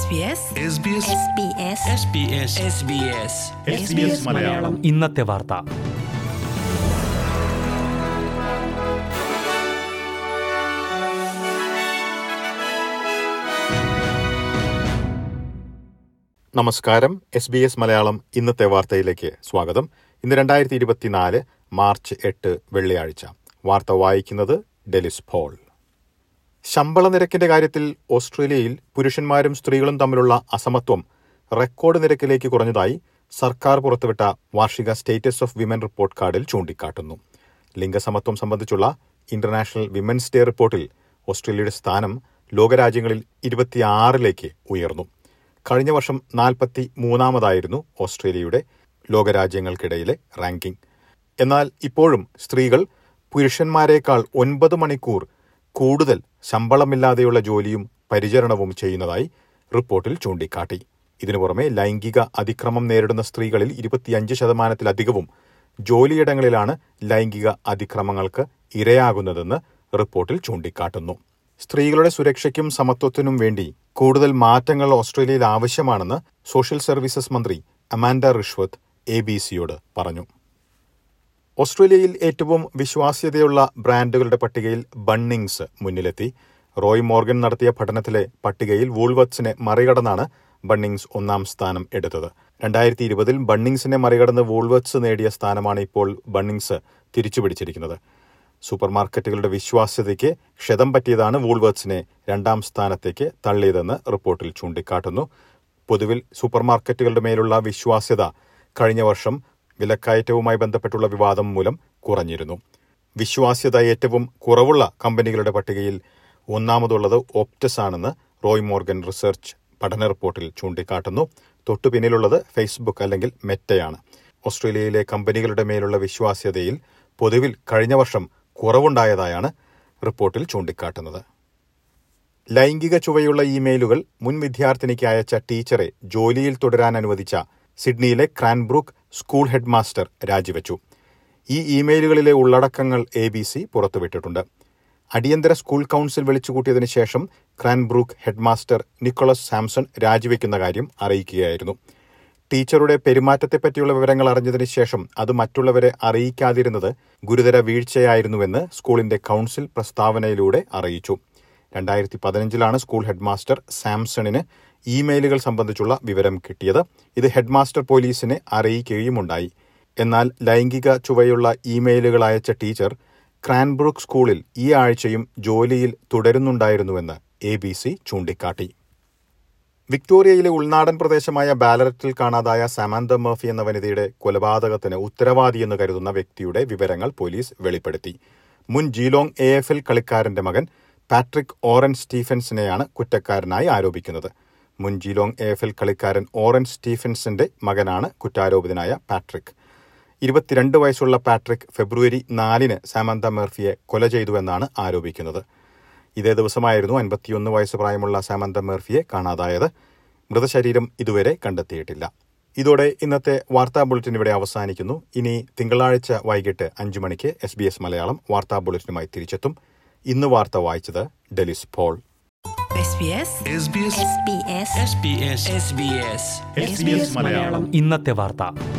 മലയാളം ഇന്നത്തെ വാർത്ത നമസ്കാരം എസ് ബി എസ് മലയാളം ഇന്നത്തെ വാർത്തയിലേക്ക് സ്വാഗതം ഇന്ന് രണ്ടായിരത്തി ഇരുപത്തിനാല് മാർച്ച് എട്ട് വെള്ളിയാഴ്ച വാർത്ത വായിക്കുന്നത് ഡെലിസ് പോൾ ശമ്പള നിരക്കിന്റെ കാര്യത്തിൽ ഓസ്ട്രേലിയയിൽ പുരുഷന്മാരും സ്ത്രീകളും തമ്മിലുള്ള അസമത്വം റെക്കോർഡ് നിരക്കിലേക്ക് കുറഞ്ഞതായി സർക്കാർ പുറത്തുവിട്ട വാർഷിക സ്റ്റേറ്റസ് ഓഫ് വിമൻ റിപ്പോർട്ട് കാർഡിൽ ചൂണ്ടിക്കാട്ടുന്നു ലിംഗസമത്വം സംബന്ധിച്ചുള്ള ഇന്റർനാഷണൽ വിമൻസ് ഡേ റിപ്പോർട്ടിൽ ഓസ്ട്രേലിയയുടെ സ്ഥാനം ലോകരാജ്യങ്ങളിൽ ഇരുപത്തിയാറിലേക്ക് ഉയർന്നു കഴിഞ്ഞ വർഷം നാൽപ്പത്തി മൂന്നാമതായിരുന്നു ഓസ്ട്രേലിയയുടെ ലോകരാജ്യങ്ങൾക്കിടയിലെ റാങ്കിംഗ് എന്നാൽ ഇപ്പോഴും സ്ത്രീകൾ പുരുഷന്മാരെക്കാൾ ഒൻപത് മണിക്കൂർ കൂടുതൽ ശമ്പളമില്ലാതെയുള്ള ജോലിയും പരിചരണവും ചെയ്യുന്നതായി റിപ്പോർട്ടിൽ ചൂണ്ടിക്കാട്ടി ഇതിനു പുറമെ ലൈംഗിക അതിക്രമം നേരിടുന്ന സ്ത്രീകളിൽ ഇരുപത്തിയഞ്ച് ശതമാനത്തിലധികവും ജോലിയിടങ്ങളിലാണ് ലൈംഗിക അതിക്രമങ്ങൾക്ക് ഇരയാകുന്നതെന്ന് റിപ്പോർട്ടിൽ ചൂണ്ടിക്കാട്ടുന്നു സ്ത്രീകളുടെ സുരക്ഷയ്ക്കും സമത്വത്തിനും വേണ്ടി കൂടുതൽ മാറ്റങ്ങൾ ഓസ്ട്രേലിയയിൽ ആവശ്യമാണെന്ന് സോഷ്യൽ സർവീസസ് മന്ത്രി അമാൻഡ റിഷ്വത്ത് എ ബി സിയോട് പറഞ്ഞു ഓസ്ട്രേലിയയിൽ ഏറ്റവും വിശ്വാസ്യതയുള്ള ബ്രാൻഡുകളുടെ പട്ടികയിൽ ബണ്ണിങ്സ് മുന്നിലെത്തി റോയ് മോർഗൻ നടത്തിയ പഠനത്തിലെ പട്ടികയിൽ വൂൾവത്സിനെ മറികടന്നാണ് ബണ്ണിങ്സ് ഒന്നാം സ്ഥാനം എടുത്തത് രണ്ടായിരത്തി ഇരുപതിൽ ബണ്ണിങ്സിനെ മറികടന്ന് വൂൾവത്സ് നേടിയ സ്ഥാനമാണ് ഇപ്പോൾ ബണ്ണിങ്സ് തിരിച്ചുപിടിച്ചിരിക്കുന്നത് സൂപ്പർ മാർക്കറ്റുകളുടെ വിശ്വാസ്യതയ്ക്ക് ക്ഷതം പറ്റിയതാണ് വൂൾവേർട്സിനെ രണ്ടാം സ്ഥാനത്തേക്ക് തള്ളിയതെന്ന് റിപ്പോർട്ടിൽ ചൂണ്ടിക്കാട്ടുന്നു പൊതുവിൽ സൂപ്പർ മാർക്കറ്റുകളുടെ മേലുള്ള വിശ്വാസ്യത കഴിഞ്ഞ വർഷം വിലക്കയറ്റവുമായി ബന്ധപ്പെട്ടുള്ള വിവാദം മൂലം കുറഞ്ഞിരുന്നു വിശ്വാസ്യത ഏറ്റവും കുറവുള്ള കമ്പനികളുടെ പട്ടികയിൽ ഒന്നാമതുള്ളത് ഓപ്റ്റസ് ആണെന്ന് റോയ് മോർഗൻ റിസർച്ച് പഠന റിപ്പോർട്ടിൽ ചൂണ്ടിക്കാട്ടുന്നു തൊട്ടു പിന്നിലുള്ളത് ഫേസ്ബുക്ക് അല്ലെങ്കിൽ മെറ്റയാണ് ഓസ്ട്രേലിയയിലെ കമ്പനികളുടെ മേലുള്ള വിശ്വാസ്യതയിൽ പൊതുവിൽ കഴിഞ്ഞ വർഷം കുറവുണ്ടായതായാണ് റിപ്പോർട്ടിൽ ചൂണ്ടിക്കാട്ടുന്നത് ലൈംഗിക ചുവയുള്ള ഇമെയിലുകൾ മുൻ വിദ്യാർത്ഥിനിക്ക് അയച്ച ടീച്ചറെ ജോലിയിൽ തുടരാൻ അനുവദിച്ച സിഡ്നിയിലെ ക്രാൻബ്രൂക്ക് സ്കൂൾ ഹെഡ് മാസ്റ്റർ രാജിവെച്ചു ഈ ഇമെയിലുകളിലെ ഉള്ളടക്കങ്ങൾ എ ബി സി പുറത്തുവിട്ടിട്ടുണ്ട് അടിയന്തര സ്കൂൾ കൌൺസിൽ വിളിച്ചുകൂട്ടിയതിനു ശേഷം ക്രാൻബ്രൂക്ക് ഹെഡ്മാസ്റ്റർ നിക്കോളസ് സാംസൺ രാജിവെക്കുന്ന കാര്യം അറിയിക്കുകയായിരുന്നു ടീച്ചറുടെ പെരുമാറ്റത്തെപ്പറ്റിയുള്ള വിവരങ്ങൾ അറിഞ്ഞതിന് ശേഷം അത് മറ്റുള്ളവരെ അറിയിക്കാതിരുന്നത് ഗുരുതര വീഴ്ചയായിരുന്നുവെന്ന് സ്കൂളിന്റെ കൌൺസിൽ പ്രസ്താവനയിലൂടെ അറിയിച്ചു രണ്ടായിരത്തി പതിനഞ്ചിലാണ് സ്കൂൾ ഹെഡ്മാസ്റ്റർ സാംസണിന് ഇമെയിലുകൾ സംബന്ധിച്ചുള്ള വിവരം കിട്ടിയത് ഇത് ഹെഡ്മാസ്റ്റർ പോലീസിനെ അറിയിക്കുകയുമുണ്ടായി എന്നാൽ ലൈംഗിക ചുവയുള്ള ഇമെയിലുകൾ അയച്ച ടീച്ചർ ക്രാൻബ്രൂക്ക് സ്കൂളിൽ ഈ ആഴ്ചയും ജോലിയിൽ തുടരുന്നുണ്ടായിരുന്നുവെന്ന് എ ബി സി ചൂണ്ടിക്കാട്ടി വിക്ടോറിയയിലെ ഉൾനാടൻ പ്രദേശമായ ബാലററ്റിൽ കാണാതായ സാമാന്ത മർഫി എന്ന വനിതയുടെ കൊലപാതകത്തിന് ഉത്തരവാദിയെന്ന് കരുതുന്ന വ്യക്തിയുടെ വിവരങ്ങൾ പോലീസ് വെളിപ്പെടുത്തി മുൻ ജീലോങ് എ എഫ് എൽ കളിക്കാരന്റെ മകൻ പാട്രിക് ഓറൻ സ്റ്റീഫൻസിനെയാണ് കുറ്റക്കാരനായി ആരോപിക്കുന്നത് മുൻ ജീലോങ് എ എഫ് എൽ കളിക്കാരൻ ഓറൻ സ്റ്റീഫൻസിന്റെ മകനാണ് കുറ്റാരോപിതനായ പാട്രിക് ഇരുപത്തിരണ്ട് വയസ്സുള്ള പാട്രിക് ഫെബ്രുവരി നാലിന് സാമന്ത മെർഫിയെ കൊല ചെയ്തുവെന്നാണ് ആരോപിക്കുന്നത് ഇതേ ദിവസമായിരുന്നു അൻപത്തിയൊന്ന് വയസ്സ് പ്രായമുള്ള സാമന്ത മെർഫിയെ കാണാതായത് മൃതശരീരം ഇതുവരെ കണ്ടെത്തിയിട്ടില്ല ഇതോടെ ഇന്നത്തെ വാർത്താ ബുള്ളറ്റിൻ ഇവിടെ അവസാനിക്കുന്നു ഇനി തിങ്കളാഴ്ച വൈകിട്ട് അഞ്ചു മണിക്ക് എസ് ബി എസ് മലയാളം വാർത്താ ബുള്ളറ്റിനുമായി തിരിച്ചെത്തും ഇന്ന് വാർത്ത വായിച്ചത് ഡെലിസ് പോൾ SBS ഇന്നത്തെ വാർത്ത